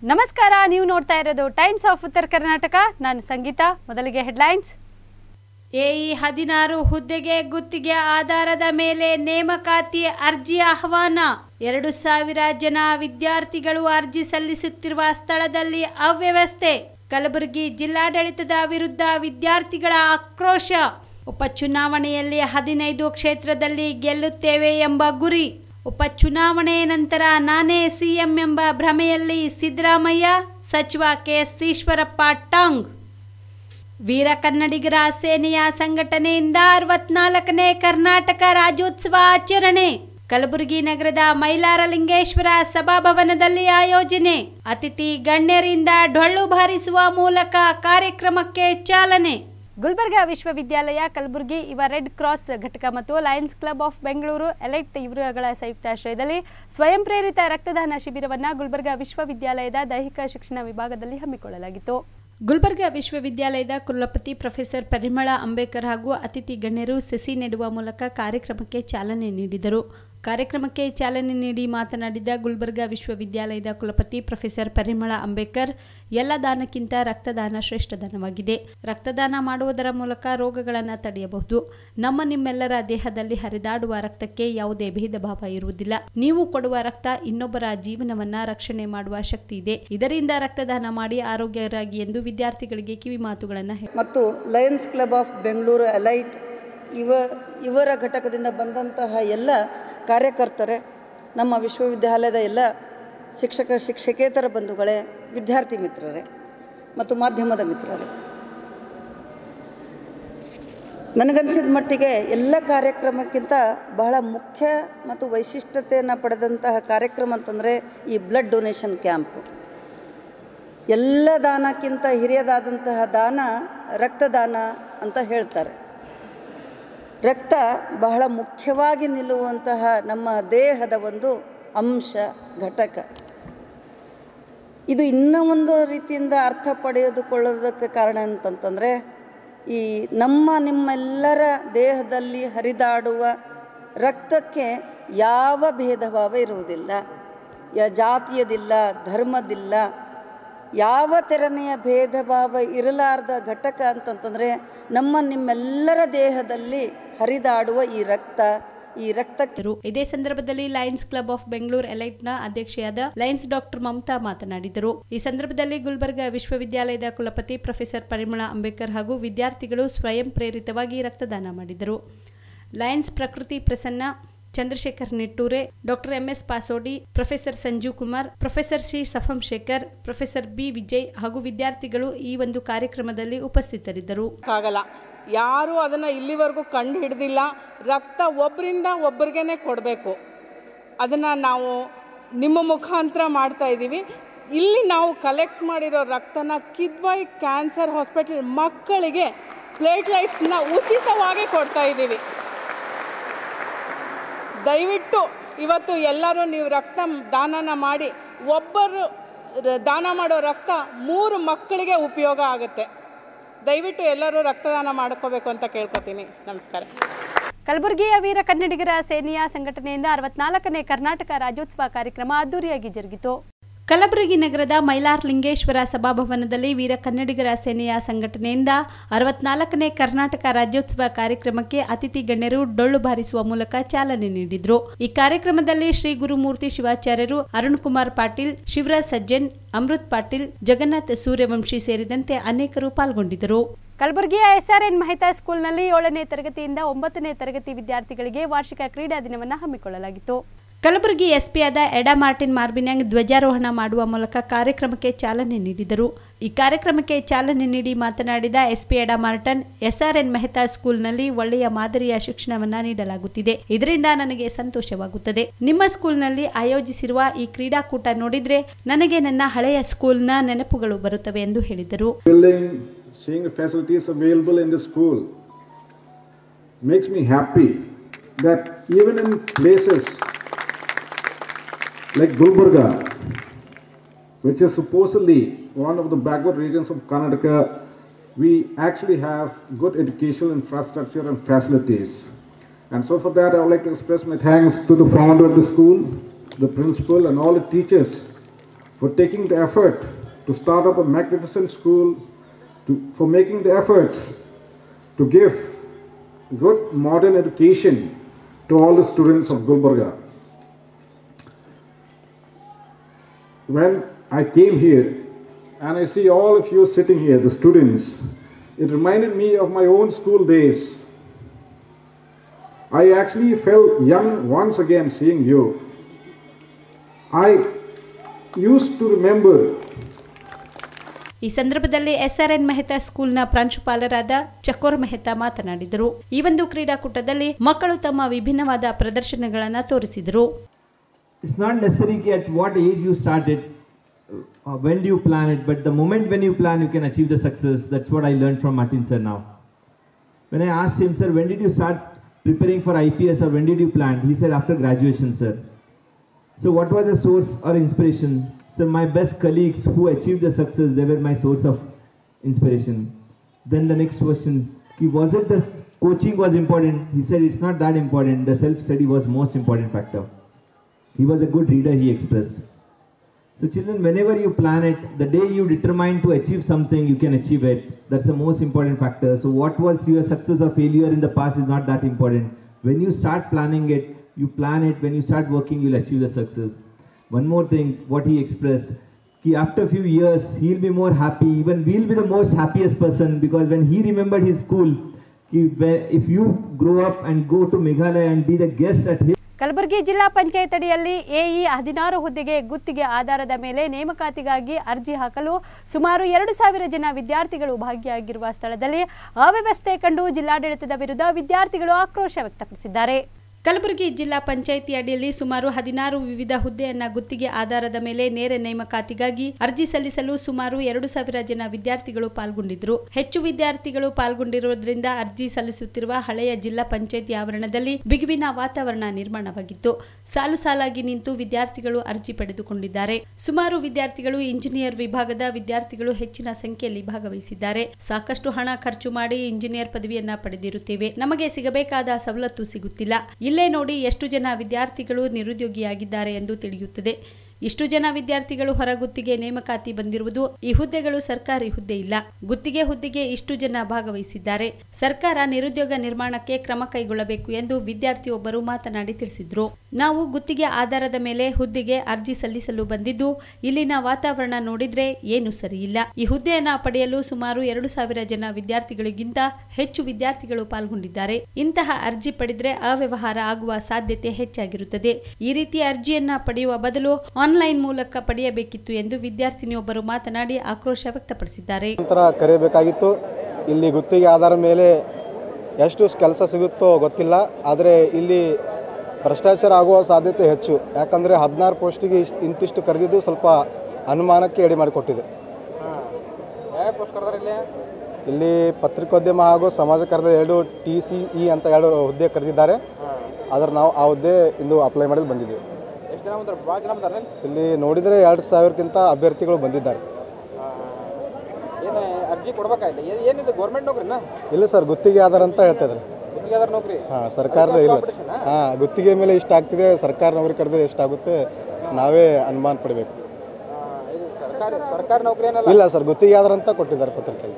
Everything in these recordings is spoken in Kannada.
ನಮಸ್ಕಾರ ನೀವು ನೋಡ್ತಾ ಇರೋದು ಟೈಮ್ಸ್ ಆಫ್ ಉತ್ತರ ಕರ್ನಾಟಕ ನಾನು ಸಂಗೀತ ಮೊದಲಿಗೆ ಹೆಡ್ಲೈನ್ಸ್ ಎಇ ಹದಿನಾರು ಹುದ್ದೆಗೆ ಗುತ್ತಿಗೆ ಆಧಾರದ ಮೇಲೆ ನೇಮಕಾತಿ ಅರ್ಜಿ ಆಹ್ವಾನ ಎರಡು ಸಾವಿರ ಜನ ವಿದ್ಯಾರ್ಥಿಗಳು ಅರ್ಜಿ ಸಲ್ಲಿಸುತ್ತಿರುವ ಸ್ಥಳದಲ್ಲಿ ಅವ್ಯವಸ್ಥೆ ಕಲಬುರಗಿ ಜಿಲ್ಲಾಡಳಿತದ ವಿರುದ್ಧ ವಿದ್ಯಾರ್ಥಿಗಳ ಆಕ್ರೋಶ ಉಪಚುನಾವಣೆಯಲ್ಲಿ ಹದಿನೈದು ಕ್ಷೇತ್ರದಲ್ಲಿ ಗೆಲ್ಲುತ್ತೇವೆ ಎಂಬ ಗುರಿ ಉಪಚುನಾವಣೆ ನಂತರ ನಾನೇ ಸಿಎಂ ಎಂಬ ಭ್ರಮೆಯಲ್ಲಿ ಸಿದ್ದರಾಮಯ್ಯ ಸಚಿವ ಕೆಎಸ್ ಈಶ್ವರಪ್ಪ ಟಾಂಗ್ ವೀರ ಕನ್ನಡಿಗರ ಸೇನೆಯ ಸಂಘಟನೆಯಿಂದ ಅರವತ್ನಾಲ್ಕನೇ ಕರ್ನಾಟಕ ರಾಜ್ಯೋತ್ಸವ ಆಚರಣೆ ಕಲಬುರಗಿ ನಗರದ ಮೈಲಾರಲಿಂಗೇಶ್ವರ ಸಭಾಭವನದಲ್ಲಿ ಆಯೋಜನೆ ಅತಿಥಿ ಗಣ್ಯರಿಂದ ಡೊಳ್ಳು ಬಾರಿಸುವ ಮೂಲಕ ಕಾರ್ಯಕ್ರಮಕ್ಕೆ ಚಾಲನೆ ಗುಲ್ಬರ್ಗಾ ವಿಶ್ವವಿದ್ಯಾಲಯ ಕಲಬುರಗಿ ಇವ ರೆಡ್ ಕ್ರಾಸ್ ಘಟಕ ಮತ್ತು Lions Club of Bengaluru elite ಇವರುಗಳ ಸಂಯುಕ್ತಾಶ್ರಯದಲ್ಲಿ ಸ್ವಯಂ ಪ್ರೇರಿತ ರಕ್ತದಾನ ಶಿಬಿರವನ್ನು ಗುಲ್ಬರ್ಗಾ ವಿಶ್ವವಿದ್ಯಾಲಯದ ದೈಹಿಕ ಶಿಕ್ಷಣ ವಿಭಾಗದಲ್ಲಿ ಹಮ್ಮಿಕೊಳ್ಳಲಾಗಿತ್ತು ಗುಲ್ಬರ್ಗಾ ವಿಶ್ವವಿದ್ಯಾಲಯದ ಕುಲಪತಿ ಪ್ರೊಫೆಸರ್ ಪರಿಮಳ ಅಂಬೇಕರ್ ಹಾಗೂ ಅತಿಥಿ ಗಣ್ಯರು ಸಸಿ ನೆಡುವ ಮೂಲಕ ಕಾರ್ಯಕ್ರಮಕ್ಕೆ ಚಾಲನೆ ನೀಡಿದರು ಕಾರ್ಯಕ್ರಮಕ್ಕೆ ಚಾಲನೆ ನೀಡಿ ಮಾತನಾಡಿದ ಗುಲ್ಬರ್ಗಾ ವಿಶ್ವವಿದ್ಯಾಲಯದ ಕುಲಪತಿ ಪ್ರೊಫೆಸರ್ ಪರಿಮಳ ಅಂಬೇಕರ್ ಎಲ್ಲ ದಾನಕ್ಕಿಂತ ರಕ್ತದಾನ ಶ್ರೇಷ್ಠ ದಾನವಾಗಿದೆ ರಕ್ತದಾನ ಮಾಡುವುದರ ಮೂಲಕ ರೋಗಗಳನ್ನು ತಡೆಯಬಹುದು ನಮ್ಮ ನಿಮ್ಮೆಲ್ಲರ ದೇಹದಲ್ಲಿ ಹರಿದಾಡುವ ರಕ್ತಕ್ಕೆ ಯಾವುದೇ ಭೇದ ಭಾವ ಇರುವುದಿಲ್ಲ ನೀವು ಕೊಡುವ ರಕ್ತ ಇನ್ನೊಬ್ಬರ ಜೀವನವನ್ನ ರಕ್ಷಣೆ ಮಾಡುವ ಶಕ್ತಿ ಇದೆ ಇದರಿಂದ ರಕ್ತದಾನ ಮಾಡಿ ಆರೋಗ್ಯರಾಗಿ ಎಂದು ವಿದ್ಯಾರ್ಥಿಗಳಿಗೆ ಕಿವಿ ಮಾತುಗಳನ್ನು ಮತ್ತು Lions Club of Bengaluru elite ಇವ ಇವರ ಘಟಕದಿಂದ ಬಂದಂತಹ ಎಲ್ಲ ಕಾರ್ಯಕರ್ತರೇ ನಮ್ಮ ವಿಶ್ವವಿದ್ಯಾಲಯದ ಎಲ್ಲ ಶಿಕ್ಷಕ ಶಿಕ್ಷಕೇತರ ಬಂಧುಗಳೇ ವಿದ್ಯಾರ್ಥಿ ಮಿತ್ರರೇ ಮತ್ತು ಮಾಧ್ಯಮದ ಮಿತ್ರರೇ ನನಗನ್ಸಿದ ಮಟ್ಟಿಗೆ ಎಲ್ಲ ಕಾರ್ಯಕ್ರಮಕ್ಕಿಂತ ಬಹಳ ಮುಖ್ಯ ಮತ್ತು ವೈಶಿಷ್ಟ್ಯತೆಯನ್ನು ಪಡೆದಂತಹ ಕಾರ್ಯಕ್ರಮ ಅಂತಂದರೆ ಈ ಬ್ಲಡ್ ಡೊನೇಷನ್ ಕ್ಯಾಂಪು ಎಲ್ಲ ದಾನಕ್ಕಿಂತ ಹಿರಿಯದಾದಂತಹ ದಾನ ರಕ್ತದಾನ ಅಂತ ಹೇಳ್ತಾರೆ ರಕ್ತ ಬಹಳ ಮುಖ್ಯವಾಗಿ ನಿಲ್ಲುವಂತಹ ನಮ್ಮ ದೇಹದ ಒಂದು ಅಂಶ ಘಟಕ ಇದು ಇನ್ನೂ ಒಂದು ರೀತಿಯಿಂದ ಅರ್ಥ ಪಡೆಯೋದುಕೊಳ್ಳೋದಕ್ಕೆ ಕಾರಣ ಅಂತಂತಂದರೆ ಈ ನಮ್ಮ ನಿಮ್ಮೆಲ್ಲರ ದೇಹದಲ್ಲಿ ಹರಿದಾಡುವ ರಕ್ತಕ್ಕೆ ಯಾವ ಭೇದ ಭಾವ ಇರುವುದಿಲ್ಲ ಯ ಜಾತಿಯದಿಲ್ಲ ಧರ್ಮದಿಲ್ಲ ಯಾವ ತೆರನೆಯ ಭೇದ ಭಾವ ಇರಲಾರ್ದ ಘಟಕ ಅಂತಂತಂದರೆ ನಮ್ಮ ನಿಮ್ಮೆಲ್ಲರ ದೇಹದಲ್ಲಿ ಹರಿದಾಡುವ ಈ ರಕ್ತ ಈ ರಕ್ತಕ್ಕೆ ಇದ್ದರು. ಇದೇ ಸಂದರ್ಭದಲ್ಲಿ ಲಯನ್ಸ್ ಕ್ಲಬ್ ಆಫ್ ಬೆಂಗಳೂರು ಎಲೈಟ್ನ ಅಧ್ಯಕ್ಷೆಯಾದ ಲಯನ್ಸ್ ಡಾಕ್ಟರ್ ಮಮತಾ ಮಾತನಾಡಿದರು ಈ ಸಂದರ್ಭದಲ್ಲಿ ಗುಲ್ಬರ್ಗಾ ವಿಶ್ವವಿದ್ಯಾಲಯದ ಕುಲಪತಿ ಪ್ರೊಫೆಸರ್ ಪರಿಮಳ ಅಂಬೇಕರ್ ಹಾಗೂ ವಿದ್ಯಾರ್ಥಿಗಳು ಸ್ವಯಂ ಪ್ರೇರಿತವಾಗಿ ರಕ್ತದಾನ ಮಾಡಿದರು Lions Prakriti Prasanna Chandrashekar Nittoore doctor MS ಪಾಸೋಡಿ ಪ್ರೊಫೆಸರ್ ಸಂಜೀವ್ ಕುಮಾರ್ ಪ್ರೊಫೆಸರ್ ಶ್ರೀ ಸಫಂ ಶೇಖರ್ ಪ್ರೊಫೆಸರ್ ಬಿ ವಿಜಯ್ ಹಾಗೂ ವಿದ್ಯಾರ್ಥಿಗಳು ಈ ಒಂದು ಕಾರ್ಯಕ್ರಮದಲ್ಲಿ ಉಪಸ್ಥಿತರಿದ್ದರು ಆಗಲ್ಲ ಯಾರೂ ಅದನ್ನು ಇಲ್ಲಿವರೆಗೂ ಕಂಡು ಹಿಡ್ದಿಲ್ಲ ರಕ್ತ ಒಬ್ಬರಿಂದ ಒಬ್ಬರಿಗೇ ಕೊಡಬೇಕು ಅದನ್ನು ನಾವು ನಿಮ್ಮ ಮುಖಾಂತರ ಮಾಡ್ತಾ ಇದ್ದೀವಿ ಇಲ್ಲಿ ನಾವು ಕಲೆಕ್ಟ್ ಮಾಡಿರೋ ರಕ್ತನ ಕಿದ್ವಾಯ್ ಕ್ಯಾನ್ಸರ್ ಹಾಸ್ಪಿಟಲ್ ಮಕ್ಕಳಿಗೆ ಪ್ಲೇಟ್ಲೈಟ್ಸ್ನ ಉಚಿತವಾಗಿ ಕೊಡ್ತಾ ಇದ್ದೀವಿ ದಯವಿಟ್ಟು ಇವತ್ತು ಎಲ್ಲರೂ ನೀವು ರಕ್ತ ದಾನನ ಮಾಡಿ ಒಬ್ಬರು ರ- ದಾನ ಮಾಡೋ ರಕ್ತ ಮೂರು ಮಕ್ಕಳಿಗೆ ಉಪಯೋಗ ಆಗುತ್ತೆ ದಯವಿಟ್ಟು ಎಲ್ಲರೂ ರಕ್ತದಾನ ಮಾಡ್ಕೋಬೇಕು ಅಂತ ಕೇಳ್ಕೊತೀನಿ ನಮಸ್ಕಾರ ಕಲಬುರಗಿಯ ವೀರ ಕನ್ನಡಿಗರ ಸೇನೆಯ ಸಂಘಟನೆಯಿಂದ ಅರವತ್ನಾಲ್ಕನೇ ಕರ್ನಾಟಕ ರಾಜ್ಯೋತ್ಸವ ಕಾರ್ಯಕ್ರಮ ಅದ್ದೂರಿಯಾಗಿ ಜರುಗಿತು ಕಲಬುರಗಿ ನಗರದ ಮೈಲಾರ್ ಲಿಂಗೇಶ್ವರ ಸಭಾಭವನದಲ್ಲಿ ವೀರ ಕನ್ನಡಿಗರ ಸೇನೆಯ ಸಂಘಟನೆಯಿಂದ ಅರವತ್ನಾಲ್ಕನೇ ಕರ್ನಾಟಕ ರಾಜ್ಯೋತ್ಸವ ಕಾರ್ಯಕ್ರಮಕ್ಕೆ ಅತಿಥಿ ಗಣ್ಯರು ಡೊಳ್ಳು ಬಾರಿಸುವ ಮೂಲಕ ಚಾಲನೆ ನೀಡಿದ್ರು ಈ ಕಾರ್ಯಕ್ರಮದಲ್ಲಿ ಶ್ರೀ ಗುರುಮೂರ್ತಿ ಶಿವಾಚಾರ್ಯರು ಅರುಣ್ ಕುಮಾರ್ ಪಾಟೀಲ್ ಶಿವರಾಜ್ ಸಜ್ಜನ್ ಅಮೃತ್ ಪಾಟೀಲ್ ಜಗನ್ನಾಥ್ ಸೂರ್ಯವಂಶಿ ಸೇರಿದಂತೆ ಅನೇಕರು ಪಾಲ್ಗೊಂಡಿದ್ದರು ಕಲಬುರಗಿಯ ಎಸ್ಆರ್ಎನ್ ಮಹಿತಾ ಸ್ಕೂಲ್ನಲ್ಲಿ ಏಳನೇ ತರಗತಿಯಿಂದ ಒಂಬತ್ತನೇ ತರಗತಿ ವಿದ್ಯಾರ್ಥಿಗಳಿಗೆ ವಾರ್ಷಿಕ ಕ್ರೀಡಾ ದಿನವನ್ನು ಹಮ್ಮಿಕೊಳ್ಳಲಾಗಿತ್ತು ಕಲಬುರಗಿ ಎಸ್ಪಿಯಾದ ಎಡಾ ಮಾರ್ಟಿನ್ ಮಾರ್ಬಿನ್ಯಾಂಗ್ ಧ್ವಜಾರೋಹಣ ಮಾಡುವ ಮೂಲಕ ಕಾರ್ಯಕ್ರಮಕ್ಕೆ ಚಾಲನೆ ನೀಡಿದರು ಈ ಕಾರ್ಯಕ್ರಮಕ್ಕೆ ಚಾಲನೆ ನೀಡಿ ಮಾತನಾಡಿದ ಎಸ್ಪಿ ಎಡಾ ಮಾರ್ಟನ್ ಎಸ್ಆರ್ಎನ್ ಮೆಹ್ತಾ ಸ್ಕೂಲ್ನಲ್ಲಿ ಒಳ್ಳೆಯ ಮಾದರಿಯ ಶಿಕ್ಷಣವನ್ನ ನೀಡಲಾಗುತ್ತಿದೆ ಇದರಿಂದ ನನಗೆ ಸಂತೋಷವಾಗುತ್ತದೆ ನಿಮ್ಮ ಸ್ಕೂಲ್ನಲ್ಲಿ ಆಯೋಜಿಸಿರುವ ಈ ಕ್ರೀಡಾಕೂಟ ನೋಡಿದ್ರೆ ನನಗೆ ನನ್ನ ಹಳೆಯ ಸ್ಕೂಲ್ನ ನೆನಪುಗಳು ಬರುತ್ತವೆ ಎಂದು ಹೇಳಿದರು building, seeing the facilities available in the school makes me happy that even in places like Gulbarga, which is supposedly one of the backward regions of Karnataka, we actually have good educational infrastructure and facilities. And so for that, I would like to express my thanks to the founder of the school, the principal, and all the teachers for taking the effort to start up a magnificent school, to, for making the efforts to give good modern education to all the students of Gulbarga. When I came here and I see all of you sitting here, the students, it reminded me of my own school days. I actually felt young once again seeing you. I used to remember ಈ ಸಂದರ್ಭದಲ್ಲಿ ಎಸ್ಆರ್ಎನ್ ಮೆಹ್ತಾ ಸ್ಕೂಲ್ನ ಪ್ರಾಂಶುಪಾಲರಾದ ಚಕೋರ್ ಮೆಹ್ತಾ ಮಾತನಾಡಿದರು ಈ ಒಂದು ಕ್ರೀಡಾಕೂಟದಲ್ಲಿ ಮಕ್ಕಳು ತಮ್ಮ ವಿಭಿನ್ನವಾದ ಪ್ರದರ್ಶನಗಳನ್ನು ತೋರಿಸಿದರು it's not necessary ki at what age you start it, uh, when do you plan it, but the moment when you plan, you can achieve the success. That's what I learned from Martin sir now. When I asked him, sir, when did you start preparing for IPS or when did you plan? He said, after graduation, sir. So, what was the source or inspiration? So, my best colleagues who achieved the success, they were my source of inspiration. Then the next question, ki, was it the coaching was important? He said, it's not that important. The self study was most important factor. He was a good reader, he expressed. So, children, whenever you plan it, the day you determine to achieve something, you can achieve it. That's the most important factor. So, what was your success or failure in the past is not that important. When you start planning it, you plan it, when you start working, you'll achieve the success. One more thing, what he expressed. Ki after a few years, he'll be more happy. Even we'll be the most happiest person because when he remembered his school, ki where- if you grow up and go to Meghalaya and be the guest at his Kalaburagi ಜಿಲ್ಲಾ ಪಂಚಾಯತ್ ಅಡಿಯಲ್ಲಿ ಎಇ ಹದಿನಾರು ಹುದ್ದೆಗೆ ಗುತ್ತಿಗೆ ಆಧಾರದ ಮೇಲೆ ನೇಮಕಾತಿಗಾಗಿ ಅರ್ಜಿ ಹಾಕಲು ಸುಮಾರು ಎರಡು ಸಾವಿರ ಜನ ವಿದ್ಯಾರ್ಥಿಗಳು ಭಾಗಿಯಾಗಿರುವ ಸ್ಥಳದಲ್ಲಿ ಅವ್ಯವಸ್ಥೆ ಕಂಡು ಜಿಲ್ಲಾಡಳಿತದ ವಿರುದ್ಧ ವಿದ್ಯಾರ್ಥಿಗಳು ಆಕ್ರೋಶ ವ್ಯಕ್ತಪಡಿಸಿದ್ದಾರೆ ಕಲಬುರಗಿ ಜಿಲ್ಲಾ ಪಂಚಾಯಿತಿ ಅಡಿಯಲ್ಲಿ ಸುಮಾರು ಹದಿನಾರು ವಿವಿಧ ಹುದ್ದೆಯನ್ನ ಗುತ್ತಿಗೆ ಆಧಾರದ ಮೇಲೆ ನೇರ ನೇಮಕಾತಿಗಾಗಿ ಅರ್ಜಿ ಸಲ್ಲಿಸಲು ಸುಮಾರು ಎರಡು ಸಾವಿರ ಜನ ವಿದ್ಯಾರ್ಥಿಗಳು ಪಾಲ್ಗೊಂಡಿದ್ದರು ಹೆಚ್ಚು ವಿದ್ಯಾರ್ಥಿಗಳು ಪಾಲ್ಗೊಂಡಿರುವುದರಿಂದ ಅರ್ಜಿ ಸಲ್ಲಿಸುತ್ತಿರುವ ಹಳೆಯ ಜಿಲ್ಲಾ ಪಂಚಾಯಿತಿ ಆವರಣದಲ್ಲಿ ಬಿಗುವಿನ ವಾತಾವರಣ ನಿರ್ಮಾಣವಾಗಿತ್ತು ಸಾಲು ಸಾಲಾಗಿ ನಿಂತು ವಿದ್ಯಾರ್ಥಿಗಳು ಅರ್ಜಿ ಪಡೆದುಕೊಂಡಿದ್ದಾರೆ ಸುಮಾರು ವಿದ್ಯಾರ್ಥಿಗಳು ಇಂಜಿನಿಯರ್ ವಿಭಾಗದ ವಿದ್ಯಾರ್ಥಿಗಳು ಹೆಚ್ಚಿನ ಸಂಖ್ಯೆಯಲ್ಲಿ ಭಾಗವಹಿಸಿದ್ದಾರೆ ಸಾಕಷ್ಟು ಹಣ ಖರ್ಚು ಮಾಡಿ ಇಂಜಿನಿಯರ್ ಪದವಿಯನ್ನ ಪಡೆದಿರುತ್ತೇವೆ ನಮಗೆ ಸಿಗಬೇಕಾದ ಸವಲತ್ತು ಸಿಗುತ್ತಿಲ್ಲ ಇಲ್ಲೇ ನೋಡಿ ಎಷ್ಟು ಜನ ವಿದ್ಯಾರ್ಥಿಗಳು ನಿರುದ್ಯೋಗಿಯಾಗಿದ್ದಾರೆ ಎಂದು ತಿಳಿಯುತ್ತದೆ ಇಷ್ಟು ಜನ ವಿದ್ಯಾರ್ಥಿಗಳು ಹೊರಗುತ್ತಿಗೆ ನೇಮಕಾತಿ ಬಂದಿರುವುದು ಈ ಹುದ್ದೆಗಳು ಸರ್ಕಾರಿ ಹುದ್ದೆ ಇಲ್ಲ ಗುತ್ತಿಗೆ ಹುದ್ದೆಗೆ ಇಷ್ಟು ಜನ ಭಾಗವಹಿಸಿದ್ದಾರೆ ಸರ್ಕಾರ ನಿರುದ್ಯೋಗ ನಿರ್ಮಾಣಕ್ಕೆ ಕ್ರಮ ಕೈಗೊಳ್ಳಬೇಕು ಎಂದು ವಿದ್ಯಾರ್ಥಿಯೊಬ್ಬರು ಮಾತನಾಡಿ ತಿಳಿಸಿದ್ರು ನಾವು ಗುತ್ತಿಗೆ ಆಧಾರದ ಮೇಲೆ ಹುದ್ದೆಗೆ ಅರ್ಜಿ ಸಲ್ಲಿಸಲು ಬಂದಿದ್ದು ಇಲ್ಲಿನ ವಾತಾವರಣ ನೋಡಿದ್ರೆ ಏನು ಸರಿಯಿಲ್ಲ ಈ ಹುದ್ದೆಯನ್ನ ಪಡೆಯಲು ಸುಮಾರು ಎರಡು ಸಾವಿರ ಜನ ವಿದ್ಯಾರ್ಥಿಗಳಿಗಿಂತ ಹೆಚ್ಚು ವಿದ್ಯಾರ್ಥಿಗಳು ಪಾಲ್ಗೊಂಡಿದ್ದಾರೆ ಇಂತಹ ಅರ್ಜಿ ಪಡೆದ್ರೆ ಅವ್ಯವಹಾರ ಆಗುವ ಸಾಧ್ಯತೆ ಹೆಚ್ಚಾಗಿರುತ್ತದೆ ಈ ರೀತಿಯ ಅರ್ಜಿಯನ್ನ ಪಡೆಯುವ ಬದಲು ಆನ್ಲೈನ್ ಮೂಲಕ ಪಡೆಯಬೇಕಿತ್ತು ಎಂದು ವಿದ್ಯಾರ್ಥಿನಿಯೊಬ್ಬರು ಮಾತನಾಡಿ ಆಕ್ರೋಶ ವ್ಯಕ್ತಪಡಿಸಿದ್ದಾರೆ ನಂತರ ಕರೆಯಬೇಕಾಗಿತ್ತು ಇಲ್ಲಿ ಗುತ್ತಿಗೆ ಆಧಾರ ಮೇಲೆ ಎಷ್ಟು ಕೆಲಸ ಸಿಗುತ್ತೋ ಗೊತ್ತಿಲ್ಲ ಆದರೆ ಇಲ್ಲಿ ಭ್ರಷ್ಟಾಚಾರ ಆಗುವ ಸಾಧ್ಯತೆ ಹೆಚ್ಚು ಯಾಕಂದರೆ ಹದಿನಾರು ಪೋಸ್ಟಿಗೆ ಇಷ್ಟು ಇಂತಿಷ್ಟು ಕರೆದಿದ್ದು ಸ್ವಲ್ಪ ಅನುಮಾನಕ್ಕೆ ಎಡೆ ಮಾಡಿಕೊಟ್ಟಿದೆ ಇಲ್ಲಿ ಪತ್ರಿಕೋದ್ಯಮ ಹಾಗೂ ಸಮಾಜ ಕಾರ್ಯದ ಎರಡು ಟಿ ಸಿ ಇ ಅಂತ ಎರಡು ಹುದ್ದೆ ಕರೆದಿದ್ದಾರೆ ಆದರೆ ನಾವು ಆ ಹುದ್ದೆ ಇಂದು ಅಪ್ಲೈ ಮಾಡಲು ಬಂದಿದ್ದೀವಿ ಇಲ್ಲಿ ನೋಡಿದರೆ ಎರಡು ಸಾವಿರಕ್ಕಿಂತ ಅಭ್ಯರ್ಥಿಗಳು ಬಂದಿದ್ದಾರೆ ಏನು ಅರ್ಜಿ ಕೊಡ್ಬೇಕಾಗಿಲ್ಲ ಏ- ಏನಿದು ಗೌರ್ಮೆಂಟ್ ನೌಕರಿನಾ ಇಲ್ಲ ಸರ್ ಗುತ್ತಿಗೆ ಆಧಾರ ಅಂತ ಹೇಳ್ತಾ ಇದ್ದಾರೆ ಗುತ್ತಿಗೆದಾರ ನೌಕರಿ ಹಾಂ ಸರ್ಕಾರದ ಇಲ್ಲ ಹಾಂ ಗುತ್ತಿಗೆ ಮೇಲೆ ಇಷ್ಟ ಆಗ್ತಿದೆ ಸರ್ಕಾರ ನೌಕರಿ ಕರೆದ್ರೆ ಎಷ್ಟಾಗುತ್ತೆ ನಾವೇ ಅನುಮಾನ ಪಡಬೇಕು ಆ, ಇದು ಸರ್ಕಾರಿ ಸರ್ಕಾರಿ ನೌಕರಿ ಏನಲ್ಲ ಇಲ್ಲ ಸರ್ ಗುತ್ತಿಗೆ ಆಧಾರ ಅಂತ ಕೊಟ್ಟಿದ್ದಾರೆ ಪತ್ರಿಕೆಯಲ್ಲಿ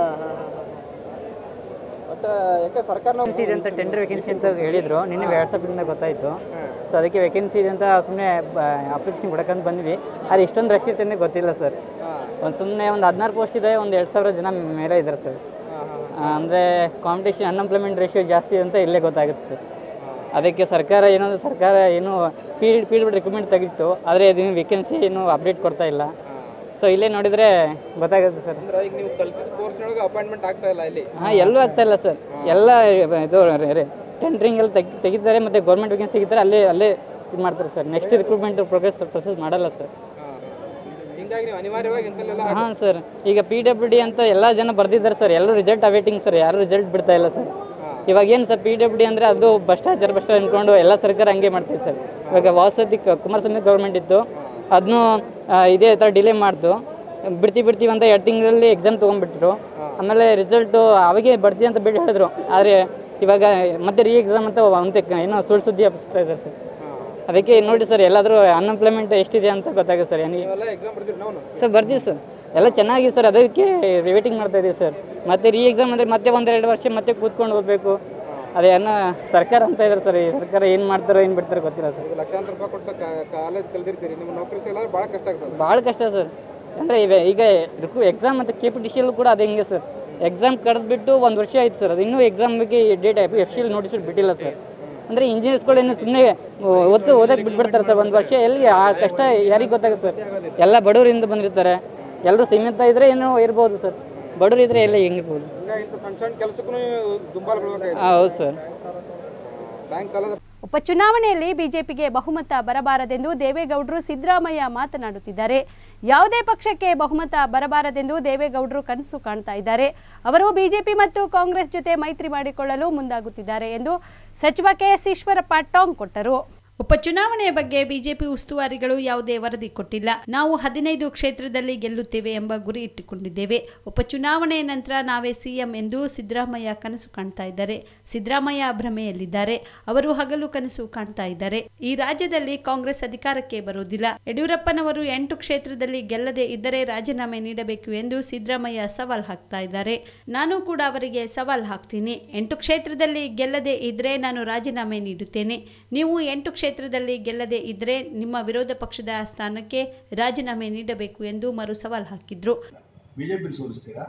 ಮತ್ತೆ ಯಾಕೆ ಸರ್ಕಾರ ನೌಕರಿ ವೇಕೆನ್ಸಿ ಇದೆ ಅಂತ ಟೆಂಡರ್ ವೇಕೆನ್ಸಿ ಅಂತ ಹೇಳಿದ್ರು ನಿನ್ನೆ ವಾಟ್ಸಪ್ಪಿಂದ ಗೊತ್ತಾಯಿತು ಸೊ ಅದಕ್ಕೆ ವೇಕೆನ್ಸಿ ಇದೆ ಅಂತ ಸುಮ್ಮನೆ ಅಪ್ಲಿಕೇಶನ್ ಕೊಡಕ್ಕಂತ ಬಂದ್ವಿ ಆದರೆ ಇಷ್ಟೊಂದು ರಶ್ ಇರುತ್ತೆ ಅಂತ ಗೊತ್ತಿಲ್ಲ ಸರ್ ಒಂದು ಸುಮ್ಮನೆ ಒಂದು ಹದಿನಾರು ಪೋಸ್ಟ್ ಇದೆ ಒಂದು ಎರಡು ಸಾವಿರ ಜನ ಮೇಲೆ ಇದ್ದಾರೆ ಸರ್ ಅಂದರೆ ಕಾಂಪಿಟೇಷನ್ ಅನ್ಎಂಪ್ಲಾಯ್ಮೆಂಟ್ ರೇಷಿಯೋ ಜಾಸ್ತಿ ಅಂತ ಇಲ್ಲೇ ಗೊತ್ತಾಗುತ್ತೆ ಸರ್ ಅದಕ್ಕೆ ಸರ್ಕಾರ ಏನಂದ್ರೆ ಸರ್ಕಾರ ಏನು ಪೀರಿಯಡ್ ಪೀರಿಯಡ್ ರಿಕ್ರೂಟ್ಮೆಂಟ್ ತೆಗಿತ್ತು ಆದರೆ ಇದು ವೇಕೆನ್ಸಿ ಏನು ಅಪ್ಡೇಟ್ ಕೊಡ್ತಾ ಇಲ್ಲ ಸೊ ಇಲ್ಲೇ ನೋಡಿದರೆ ಗೊತ್ತಾಗುತ್ತೆ ಸರ್ ಅಂದ್ರೆ ಈಗ ನೀವು ಕಲ್ತಿದ್ದ ಕೋರ್ಸ್ನೊಳಗೆ ಅಪಾಯಿಂಟ್ಮೆಂಟ್ ಆಗ್ತಾ ಇಲ್ಲ ಇಲ್ಲಿ ಹಾಂ ಎಲ್ಲೂ ಆಗ್ತಾ ಇಲ್ಲ ಸರ್ ಎಲ್ಲ ಇದು ಟೆಂಡ್ರಿಂಗ್ ಎಲ್ಲ ತೆಗಿ ತೆಗಿತಾರೆ ಮತ್ತು ಗೌರ್ಮೆಂಟ್ ವೇಕೆನ್ಸಿ ತೆಗಿತಾರೆ ಅಲ್ಲೇ ಅಲ್ಲೇ ಇದು ಮಾಡ್ತಾರೆ sir next recruitment progress process ಮಾಡಲ್ಲ ಸರ್ ಹಿಂಗಾಗಿ ನೀವು ಅನಿವಾರ್ಯವಾಗಿ ಇಂಥಲ್ಲೆಲ್ಲ ಹಾಂ ಸರ್ ಈಗ ಪಿ ಡಬ್ಲ್ಯೂ ಡಿ ಅಂತ ಎಲ್ಲ ಜನ ಬರ್ದಿದ್ದಾರೆ ಸರ್ ಎಲ್ಲರೂ ರಿಸಲ್ಟ್ ಅವೇಟಿಂಗ್ ಸರ್ ಯಾರು ರಿಸಲ್ಟ್ ಬಿಡ್ತಾ ಇಲ್ಲ ಸರ್ ಇವಾಗ ಏನು ಸರ್ ಪಿ ಡಬ್ಲ್ಯೂ ಡಿ ಅಂದರೆ ಅದು ಭ್ರಷ್ಟಾಚಾರ ಭ್ರಷ್ಟಾಚಾರ ಅಂದ್ಕೊಂಡು ಎಲ್ಲ ಸರ್ಕಾರ ಹಂಗೆ ಮಾಡ್ತೀವಿ ಸರ್ ಇವಾಗ ವಾಸತಿ ಕುಮಾರಸ್ವಾಮಿ ಗೌರ್ಮೆಂಟ್ ಇತ್ತು ಅದನ್ನು ಇದೇ ಥರ ಡಿಲೇ ಮಾಡ್ತು ಬಿಡ್ತೀವಿ ಬಿಡ್ತೀವಿ ಅಂತ ಎರಡು ತಿಂಗಳಲ್ಲಿ ಎಕ್ಸಾಮ್ ತೊಗೊಂಡ್ಬಿಟ್ರು ಆಮೇಲೆ ರಿಸಲ್ಟು ಅವಾಗೆ ಬರ್ತೀವಿ ಅಂತ ಬಿಟ್ಟು ಹೇಳಿದ್ರು ಆದರೆ ಇವಾಗ ಮತ್ತೆ ರೀ ಎಕ್ಸಾಮ್ ಅಂತ ಒಂತೆ ಏನೋ ಸುಳ್ಳು ಸುದ್ದಿ ಹಬ್ಬಿಸ್ತಾ ಇದ್ದಾರೆ ಸರ್ ಅದಕ್ಕೆ ನೋಡಿ ಸರ್ ಎಲ್ಲಾದರೂ ಅನ್ಎಂಪ್ಲಾಯ್ಮೆಂಟ್ ಎಷ್ಟಿದೆ ಅಂತ ಗೊತ್ತಾಗುತ್ತೆ ಸರ್ ಏನಿಗೆ ನೀವೆಲ್ಲ ಎಕ್ಸಾಮ್ ಬರ್ತೀರಿ ನಾವು ಸರ್ ಬರ್ತೀವಿ ಸರ್ ಎಲ್ಲ ಚೆನ್ನಾಗಿದೆ ಸರ್ ಅದಕ್ಕೆ ರಿವೇಟಿಂಗ್ ಮಾಡ್ತಾ ಇದೀವಿ ಸರ್ ಮತ್ತೆ ರೀ ಎಕ್ಸಾಮ್ ಅಂದರೆ ಮತ್ತೆ ಒಂದೆರಡು ವರ್ಷ ಮತ್ತೆ ಕೂತ್ಕೊಂಡು ಓದಬೇಕು ಅದೇ ಅನ್ನ ಸರ್ಕಾರ ಅಂತ ಇದ್ದಾರೆ ಸರ್ ಈ ಸರ್ಕಾರ ಏನು ಮಾಡ್ತಾರೋ ಏನು ಬಿಡ್ತಾರೋ ಗೊತ್ತಿಲ್ಲ ಸರ್ ಈಗ ಲಕ್ಷಾಂತರ ರೂಪಾಯಿ ಕೊಟ್ಟು ಕಾಲೇಜ್ ಕಲ್ದಿರ್ತೀರಿ ನಿಮ್ಮ ನೌಕರಿ ಸಿಗಲ್ಲ ಭಾಳ ಕಷ್ಟ ಆಗ್ತದೆ ಭಾಳ ಕಷ್ಟ ಸರ್ ಅಂದರೆ ಇವೆ ಈಗ ಎಕ್ಸಾಮ್ ಮತ್ತು ಕೆ ಪಿ ಟಿ ಸಿಯಲ್ಲೂ ಕೂಡ ಅದು ಹಿಂಗೆ ಸರ್ ಎಕ್ಸಾಮ್ ಕರೆದ್ಬಿಟ್ಟು ಒಂದು ವರ್ಷ ಆಯ್ತು ಸರ್ ಅದು ಇನ್ನೂ ಎಕ್ಸಾಮ್ ಬಗ್ಗೆ date F C L notice ಬಿಟ್ಟಿಲ್ಲ ಸರ್ ಅಂದರೆ ಇಂಜಿನಿಯರ್ಸ್ಗಳು ಇನ್ನು ಸುಮ್ಮನೆ ಓದ್ಕೊ ಓದಕ್ಕೆ ಬಿಟ್ಬಿಡ್ತಾರೆ ಸರ್ ಒಂದು ವರ್ಷ ಎಲ್ಲಿ ಆ ಕಷ್ಟ ಯಾರಿಗೆ ಗೊತ್ತಾಗುತ್ತೆ ಸರ್ ಎಲ್ಲ ಬಡವರಿಂದ ಬಂದಿರ್ತಾರೆ ಎಲ್ಲರೂ ಸೀಮಿತ ಇದ್ದರೆ ಏನೋ ಇರ್ಬೋದು ಸರ್ ಬಡವರು ಇದ್ದರೆ ಎಲ್ಲ ಹೆಂಗಿರ್ಬೋದು ಹಿಂಗಾಗಿ ಇಂಥ ಸಣ್ಣ ಸಣ್ಣ ಕೆಲಸಕ್ಕೂ ದುಂಬಾಲು ಬೀಳ್ಬೇಕಾಗಿದೆ ಹಾಂ ಹೌದು ಸರ್ ಸಾಯಂಕಾಲದ ಉಪಚುನಾವಣೆಯಲ್ಲಿ ಬಿಜೆಪಿಗೆ ಬಹುಮತ ಬರಬಾರದೆಂದು ದೇವೇಗೌಡರು ಸಿದ್ದರಾಮಯ್ಯ ಮಾತನಾಡುತ್ತಿದ್ದಾರೆ ಯಾವುದೇ ಪಕ್ಷಕ್ಕೆ ಬಹುಮತ ಬರಬಾರದೆಂದು ದೇವೇಗೌಡರು ಕನಸು ಕಾಣ್ತಾ ಇದ್ದಾರೆ ಅವರು ಬಿಜೆಪಿ ಮತ್ತು ಕಾಂಗ್ರೆಸ್ ಜೊತೆ ಮೈತ್ರಿ ಮಾಡಿಕೊಳ್ಳಲು ಮುಂದಾಗುತ್ತಿದ್ದಾರೆ ಎಂದು ಸಚಿವ ಕೆಎಸ್ ಈಶ್ವರಪ್ಪ ಟಾಂಗ್ ಕೊಟ್ಟರು ಉಪಚುನಾವಣೆಯ ಬಗ್ಗೆ ಬಿಜೆಪಿ ಉಸ್ತುವಾರಿಗಳು ಯಾವುದೇ ವರದಿ ಕೊಟ್ಟಿಲ್ಲ ನಾವು ಹದಿನೈದು ಕ್ಷೇತ್ರದಲ್ಲಿ ಗೆಲ್ಲುತ್ತೇವೆ ಎಂಬ ಗುರಿ ಇಟ್ಟುಕೊಂಡಿದ್ದೇವೆ ಉಪಚುನಾವಣೆಯ ನಂತರ ನಾವೇ ಸಿಎಂ ಎಂದು ಸಿದ್ದರಾಮಯ್ಯ ಕನಸು ಕಾಣ್ತಾ ಇದ್ದಾರೆ ಸಿದ್ದರಾಮಯ್ಯ ಭ್ರಮೆಯಲ್ಲಿದ್ದಾರೆ ಅವರು ಹಗಲು ಕನಸು ಕಾಣ್ತಾ ಇದ್ದಾರೆ ಈ ರಾಜ್ಯದಲ್ಲಿ ಕಾಂಗ್ರೆಸ್ ಅಧಿಕಾರಕ್ಕೆ ಬರುವುದಿಲ್ಲ ಯಡಿಯೂರಪ್ಪನವರು ಎಂಟು ಕ್ಷೇತ್ರದಲ್ಲಿ ಗೆಲ್ಲದೆ ಇದ್ದರೆ ರಾಜೀನಾಮೆ ನೀಡಬೇಕು ಎಂದು ಸಿದ್ದರಾಮಯ್ಯ ಸವಾಲ್ ಹಾಕ್ತಾ ಇದ್ದಾರೆ ನಾನು ಕೂಡ ಅವರಿಗೆ ಸವಾಲ್ ಹಾಕ್ತೀನಿ ಎಂಟು ಕ್ಷೇತ್ರದಲ್ಲಿ ಗೆಲ್ಲದೆ ಇದ್ರೆ ನಾನು ರಾಜೀನಾಮೆ ನೀಡುತ್ತೇನೆ ನೀವು ಎಂಟು ಕ್ಷೇತ್ರದಲ್ಲಿ ಗೆಲ್ಲದೆ ಇದ್ರೆ ನಿಮ್ಮ ವಿರೋಧ ಪಕ್ಷದ ಸ್ಥಾನಕ್ಕೆ ರಾಜೀನಾಮೆ ನೀಡಬೇಕು ಎಂದು ಮರು ಸವಾಲ್ ಹಾಕಿದ್ರು ಬಿಜೆಪಿ ಸೋಲಿಸ್ತೀರಾ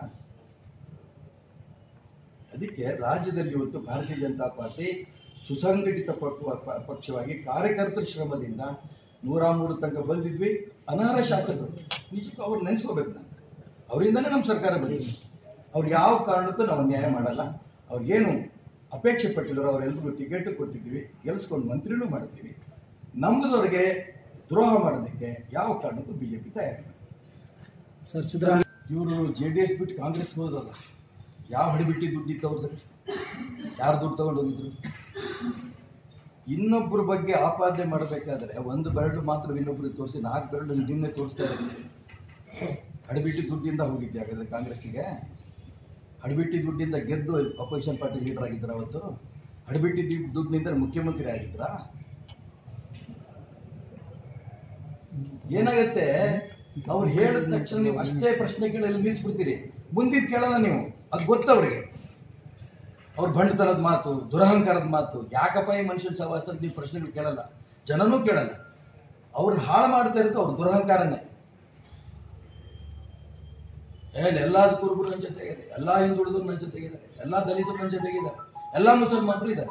ಅದಕ್ಕೆ ರಾಜ್ಯದಲ್ಲಿ ಇವತ್ತು ಭಾರತೀಯ ಜನತಾ ಪಾರ್ಟಿ ಸುಸಂಘಟಿತ ಪಕ್ಷ- ಪ- ಪಕ್ಷವಾಗಿ ಕಾರ್ಯಕರ್ತರ ಶ್ರಮದಿಂದ ನೂರ ಮೂರು ತನಕ ಬಂದಿದ್ವಿ ಅನರ್ಹ ಶಾಸಕರು ನಿಜಕ್ಕೂ ಅವ್ರು ನೆನೆಸ್ಕೋಬೇಕು ನಾನು ಅವರಿಂದನೇ ನಮ್ಮ ಸರ್ಕಾರ ಬಂದಿದೆ ಅವ್ರು ಯಾವ ಕಾರಣಕ್ಕೂ ನಾವು ನ್ಯಾಯ ಮಾಡಲ್ಲ ಅವ್ರಿಗೇನು ಅಪೇಕ್ಷೆ ಪಟ್ಟಿದ್ರು ಅವರೆಲ್ಲರಿಗೂ ಟಿಕೆಟ್ ಕೊಟ್ಟಿದ್ದೀವಿ ಗೆಲ್ಸ್ಕೊಂಡು ಮಂತ್ರಿನೂ ಮಾಡ್ತೀವಿ ನಮ್ಮದವ್ರಿಗೆ ದ್ರೋಹ ಮಾಡೋದಕ್ಕೆ ಯಾವ ಕಾರಣಕ್ಕೂ ಬಿಜೆಪಿ ತಯಾರಿಲ್ಲ ಇವರು ಜೆ ಡಿ ಎಸ್ ಬಿಟ್ಟು ಕಾಂಗ್ರೆಸ್ ಹೋದಲ್ಲ ಯಾವ ಹಡಿಬಿಟ್ಟಿ ದುಡ್ಡಿತ್ತು ಅವ್ರದ್ದು ಯಾರು ದುಡ್ಡು ತಗೊಂಡು ಹೋಗಿದ್ರು ಇನ್ನೊಬ್ಬರ ಬಗ್ಗೆ ಆಪಾದನೆ ಮಾಡಬೇಕಾದ್ರೆ ಒಂದು ಬೆರಳು ಮಾತ್ರ ಇನ್ನೊಬ್ಬರಿಗೆ ತೋರಿಸಿ ನಾಲ್ಕು ಬೆರಳು ನಿನ್ನೆ ತೋರಿಸ್ತಾ ಇದ್ದಾರೆ ಹಡಿಬಿಟ್ಟಿ ದುಡ್ಡಿಂದ ಹೋಗಿದ್ದೆ ಹಾಗಾದ್ರೆ ಕಾಂಗ್ರೆಸ್ಸಿಗೆ ಹಡಿಬಿಟ್ಟಿ ದುಡ್ಡಿಂದ ಗೆದ್ದು ಅಪೋಸಿಷನ್ ಪಾರ್ಟಿ ಲೀಡರ್ ಆಗಿದ್ರ ಅವತ್ತು ಹಡಿಬಿಟ್ಟಿ ದುಡ್ಡು- ದುಡ್ಡಿನಿಂದ ಮುಖ್ಯಮಂತ್ರಿ ಆಗಿದ್ರಾ ಏನಾಗುತ್ತೆ ಅವ್ರು ಹೇಳಿದ ತಕ್ಷಣ ನೀವು ಅಷ್ಟೇ ಪ್ರಶ್ನೆ ಕೇಳಲು ನಿಲ್ಲಿಸ್ಬಿಡ್ತೀರಿ ಮುಂದಿನ ಕೇಳಲ್ಲ ನೀವು ಅದು ಗೊತ್ತವ್ರಿಗೆ ಅವ್ರ ಬಂಡತನದ ಮಾತು ದುರಹಂಕಾರದ ಮಾತು ಯಾಕಪ್ಪ ಈ ಮನುಷ್ಯನ ಸವಾಸ ಅಂತ ನೀವು ಪ್ರಶ್ನೆಗಳು ಕೇಳಲ್ಲ ಜನನೂ ಕೇಳಲ್ಲ ಅವ್ರನ್ನ ಹಾಳು ಮಾಡ್ತಾ ಇರೋದು ಅವ್ರ ದುರಹಂಕಾರನೇ ಏನ್ ಎಲ್ಲಾ ಕುರುಬರು ನನ್ನ ಜೊತೆಗಿದೆ ಎಲ್ಲಾ ಹಿಂದುಳಿದ್ರು ನನ್ನ ಜೊತೆಗಿದ್ದಾರೆ ಎಲ್ಲಾ ದಲಿತರು ನನ್ನ ಜೊತೆಗಿದ್ದಾರೆ ಎಲ್ಲಾ ಮುಸಲ್ಮಾನರು ಇದ್ದಾರೆ